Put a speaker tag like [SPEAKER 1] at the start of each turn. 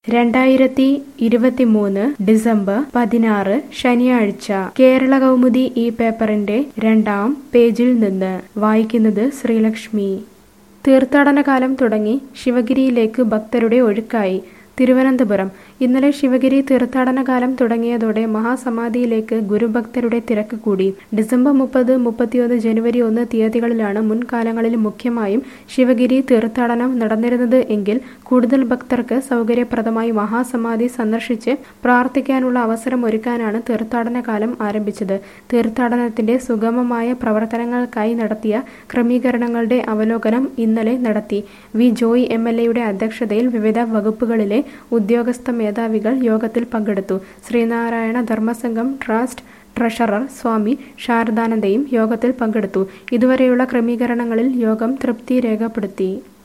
[SPEAKER 1] രണ്ടായിരത്തി ഇരുപത്തിമൂന്ന് ഡിസംബർ പതിനാറ് ശനിയാഴ്ച കേരള കൗമുദി ഈ പേപ്പറിന്റെ രണ്ടാം പേജിൽ നിന്ന് വായിക്കുന്നത് ശ്രീലക്ഷ്മി തീർത്ഥാടന കാലം തുടങ്ങി ശിവഗിരിയിലേക്ക് ഭക്തരുടെ ഒഴുക്കായി തിരുവനന്തപുരം ഇന്നലെ ശിവഗിരി തീർത്ഥാടന കാലം തുടങ്ങിയതോടെ മഹാസമാധിയിലേക്ക് ഗുരുഭക്തരുടെ തിരക്ക് കൂടി ഡിസംബർ മുപ്പത് മുപ്പത്തിയൊന്ന് ജനുവരി ഒന്ന് തീയതികളിലാണ് മുൻകാലങ്ങളിൽ മുഖ്യമായും ശിവഗിരി തീർത്ഥാടനം നടന്നിരുന്നത് എങ്കിൽ കൂടുതൽ ഭക്തർക്ക് സൗകര്യപ്രദമായി മഹാസമാധി സന്ദർശിച്ച് പ്രാർത്ഥിക്കാനുള്ള അവസരം ഒരുക്കാനാണ് തീർത്ഥാടന കാലം ആരംഭിച്ചത് തീർത്ഥാടനത്തിന്റെ സുഗമമായ പ്രവർത്തനങ്ങൾക്കായി നടത്തിയ ക്രമീകരണങ്ങളുടെ അവലോകനം ഇന്നലെ നടത്തി വി ജോയ് എം എൽ എയുടെ അധ്യക്ഷതയിൽ വിവിധ വകുപ്പുകളിലെ ഉദ്യോഗസ്ഥ മേധാവികൾ യോഗത്തിൽ പങ്കെടുത്തു ശ്രീനാരായണ ധർമ്മസംഘം ട്രസ്റ്റ് ട്രഷറർ സ്വാമി ശാരദാനന്ദയും യോഗത്തിൽ പങ്കെടുത്തു ഇതുവരെയുള്ള ക്രമീകരണങ്ങളിൽ യോഗം തൃപ്തി രേഖപ്പെടുത്തി